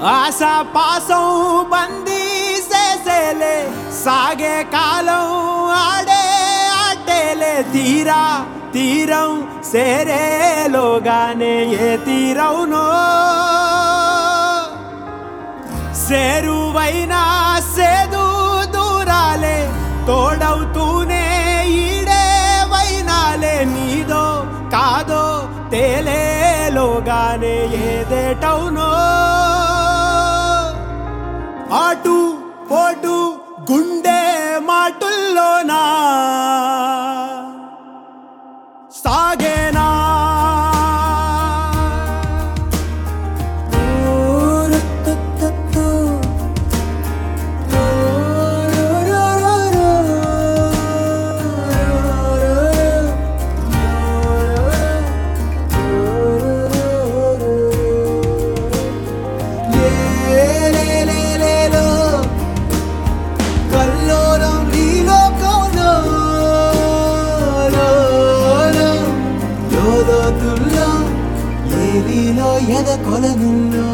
ఆశ పాసం బందీ చేసేలే సాగే కాలం ఆడే ఆటేలే తీరా తీరం సేరేలోగానే ఏ తీరవునో సేరువైనా సేదు దూరాలే తోడవుతూనే ఈడే వైనాలే నీదో కాదో తేలేలోగానే ఏదేటవునో అటు పోటు గుండె మాటుల్లోనా సాగేనా లేలేలేలేలో, కల్లోలం ఈ లోకంలో, లోలో, లోలోతుల్లో, ఏలిలో ఎద కొలనుల్లో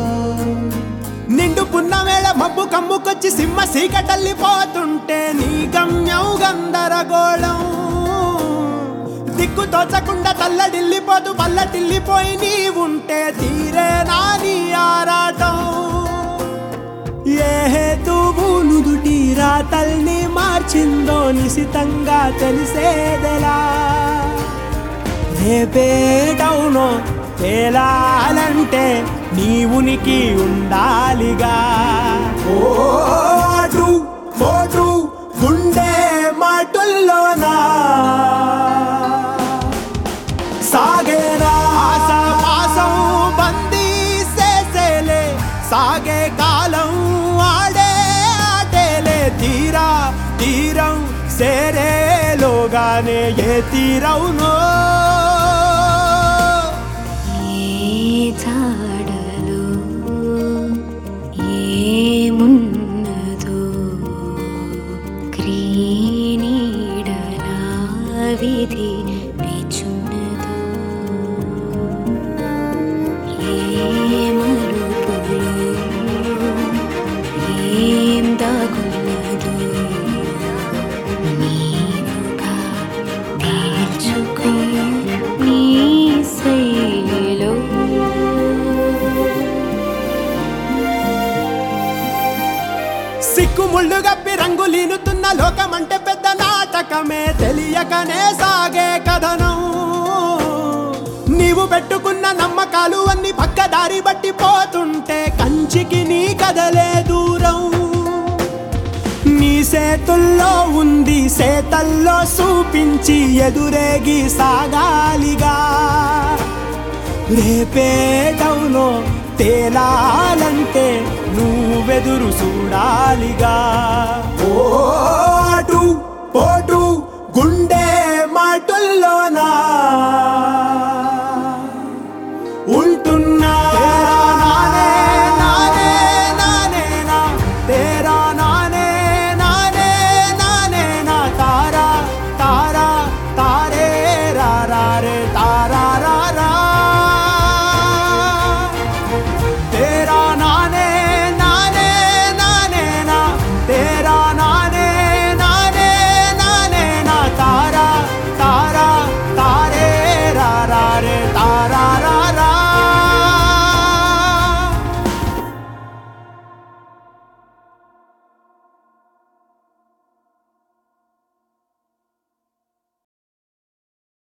నిండు పున్నవేళ మబ్బు కమ్ముకొచ్చి సింహ సీకటల్లిపోతుంటే నీ గమ్యం గందరగోళం దిక్కు తోచకుండా తల్లడిల్లిపోతూ పల్లటిల్లిపోయి నీ ఉంటే తీరే నాని ఆరాటం ఏ హేతువు నుదుటి రాతల్ని మార్చిందో నిశితంగా తెలిసేదెలా రేపేటవునో తేలాలంటే నీ ఉనికి ఉండాలిగా ఓ అటు పోటు గుండె మాటుల్లోనా సాగేరా ఆశ పాసం బందీ చేసేలే సాగే కాలం ఆడే ఆటేలే తీరా తీరం సేరేలోగానే ఏ తీరవునో ఏ జాడలో ఏమున్నదో క్రీనీడలా విధి నిచున్నదో ఏ మలుపులో ఏం దాగున్నదో నీవుగా తేల్చుకో నీ శైలిలో సిక్కు ముళ్ళు గప్పి రంగులీనుతున్న లోకమంటే పెద్ద నాటకమే తెలియకనే సాగే కథనం నీవు పెట్టుకున్న నమ్మకాలు అన్ని పక్కదారి బట్టి పోతుంటే కంచికి నీ కదలే దూరం నీ సేతుల్లో ఉంది సేతల్లో చూపించి ఎదురేగి సాగాలిగా రేపేటవులో తేలాలంటే నువ్వెదురు చూడాలిగా